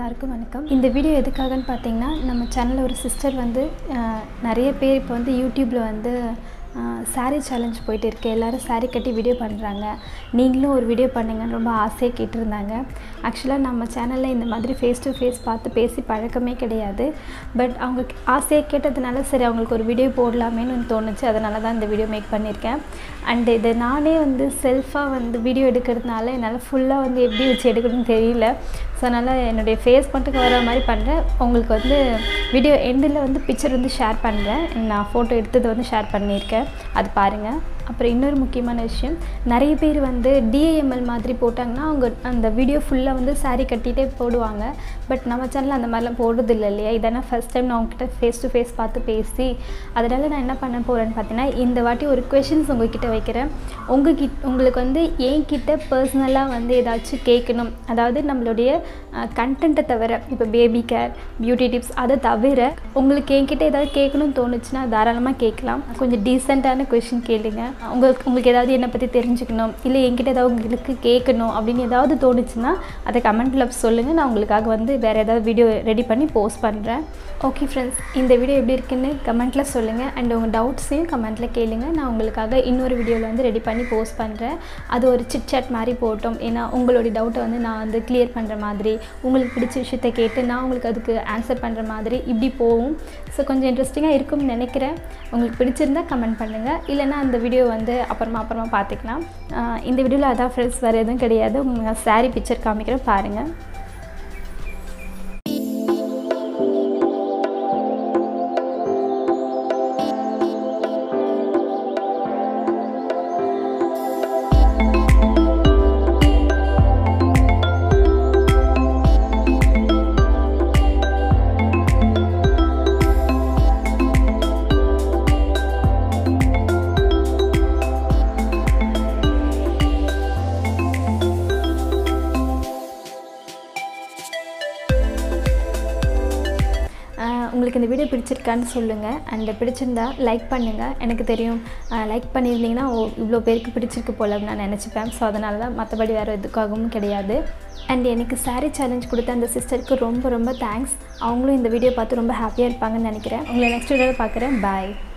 எல்லாருக்கும் வணக்கம் இந்த வீடியோ எதுக்காகன்னு பார்த்தீங்கன்னா நம்ம சேனலில் ஒரு சிஸ்டர் வந்து அஹ், நிறைய பேர் இப்போ வந்து யூடியூப்பில் வந்து சாரீ சேலஞ்ச் போயிட்டு இருக்கு எல்லோரும் saree கட்டி வீடியோ பண்ணுறாங்க நீங்களும் ஒரு வீடியோ பண்ணுங்கன்னு ரொம்ப ஆசையாக கேட்டிருந்தாங்க ஆக்சுவலாக நம்ம சேனலில் இந்த மாதிரி ஃபேஸ் டு ஃபேஸ் பார்த்து பேசி பழக்கமே கிடையாது பட் அவங்க ஆசையாக கேட்டதுனால சரி அவங்களுக்கு ஒரு வீடியோ போடலாமேன்னு வந்து தோணுச்சு அதனால தான் இந்த வீடியோ மேக் பண்ணியிருக்கேன் அண்ட் இது நானே வந்து செல்ஃபாக வந்து வீடியோ எடுக்கிறதுனால என்னால் ஃபுல்லாக வந்து எப்படி வச்சு எடுக்கணும்னு தெரியல ஸோ அதனால் என்னுடைய ஃபேஸ் மட்டும் வர மாதிரி பண்ணுறேன் உங்களுக்கு வந்து வீடியோ எண்டில் வந்து பிக்சர் வந்து ஷேர் பண்ணுறேன் நான் ஃபோட்டோ எடுத்தது வந்து ஷேர் பண்ணியிருக்கேன் அது பாருங்கள் அப்புறம் இன்னொரு முக்கியமான விஷயம் நிறைய பேர் வந்து டிஏஎம்எல் மாதிரி போட்டாங்கன்னா அவங்க அந்த வீடியோ ஃபுல்லாக வந்து saree கட்டிகிட்டே போடுவாங்க பட் நம்ம சேனலில் அந்த மாதிரிலாம் போடுறது இல்லை இல்லையா இதானே ஃபஸ்ட் டைம் நான் உங்ககிட்ட ஃபேஸ் டு ஃபேஸ் பார்த்து பேசி அதனால் நான் என்ன பண்ண போகிறேன்னு பார்த்தீங்கன்னா இந்த வாட்டி ஒரு கொஷின்ஸ் உங்ககிட்ட வைக்கிறேன் உங்ககிட்ட உங்களுக்கு வந்து என்கிட்ட பர்சனலாக வந்து ஏதாச்சும் கேட்கணும் அதாவது நம்மளுடைய கண்டென்ட்டை தவிர இப்போ பேபி கேர் பியூட்டி டிப்ஸ் அதை தவிர உங்களுக்கு என்கிட்ட ஏதாவது கேட்கணும்னு தோணுச்சுன்னா தாராளமாக கேட்கலாம் கொஞ்சம் டீசெண்டான கொஷின் கேளுங்க உங்களுக்கு உங்களுக்கு ஏதாவது என்னை பற்றி தெரிஞ்சுக்கணும் இல்லை என்கிட்ட ஏதாவது உங்களுக்கு கேட்கணும் அப்படின்னு ஏதாவது தோணுச்சுன்னா அதை கமெண்ட்டில் சொல்லுங்கள் நான் உங்களுக்காக வந்து வேறு ஏதாவது வீடியோ ரெடி பண்ணி போஸ்ட் பண்ணுறேன் ஓகே ஃப்ரெண்ட்ஸ் இந்த வீடியோ எப்படி இருக்குன்னு கமெண்ட்டில் சொல்லுங்கள் அண்ட் உங்கள் டவுட்ஸையும் கமெண்ட்டில் கேளுங்க நான் உங்களுக்காக இன்னொரு வீடியோவில் வந்து ரெடி பண்ணி போஸ்ட் பண்ணுறேன் அது ஒரு சிட் சாட் மாதிரி போட்டோம் ஏன்னா உங்களுடைய டவுட்டை வந்து நான் வந்து கிளியர் பண்ணுற மாதிரி உங்களுக்கு பிடிச்ச விஷயத்த கேட்டு நான் உங்களுக்கு அதுக்கு ஆன்சர் பண்ணுற மாதிரி இப்படி போகும் ஸோ கொஞ்சம் இன்ட்ரெஸ்டிங்காக இருக்கும்னு நினைக்கிறேன் உங்களுக்கு பிடிச்சிருந்தா கமெண்ட் பண்ணுங்கள் இல்லைன்னா அந்த வீடியோ வந்து அப்புறமா அப்புறமா பார்த்துக்கலாம் ஆஹ் இந்த வீடியோவில் அதான் ஃப்ரெண்ட்ஸ் வேறு எதுவும் கிடையாது உங்கள் சாரீ பிக்சர் காமிக்கிறேன் பாருங்கள் ஆஹ் உங்களுக்கு இந்த வீடியோ பிடிச்சிருக்கான்னு சொல்லுங்கள் அண்ட் பிடிச்சிருந்தா லைக் பண்ணுங்கள் எனக்கு தெரியும் லைக் பண்ணியிருந்தீங்கன்னா ஓ இவ்வளோ பேருக்கு பிடிச்சிருக்கு போல அப்படின்னு நான் நினச்சிப்பேன் ஸோ அதனால தான் மற்றபடி வேறு எதுக்காகவும் கிடையாது அண்ட் எனக்கு saree சேலஞ்ச் கொடுத்த அந்த சிஸ்டருக்கு ரொம்ப ரொம்ப தேங்க்ஸ் அவங்களும் இந்த வீடியோ பார்த்து ரொம்ப ஹாப்பியாக இருப்பாங்கன்னு நினைக்கிறேன் உங்களை நெக்ஸ்ட் வீடியோவில் பார்க்குறேன் பாய்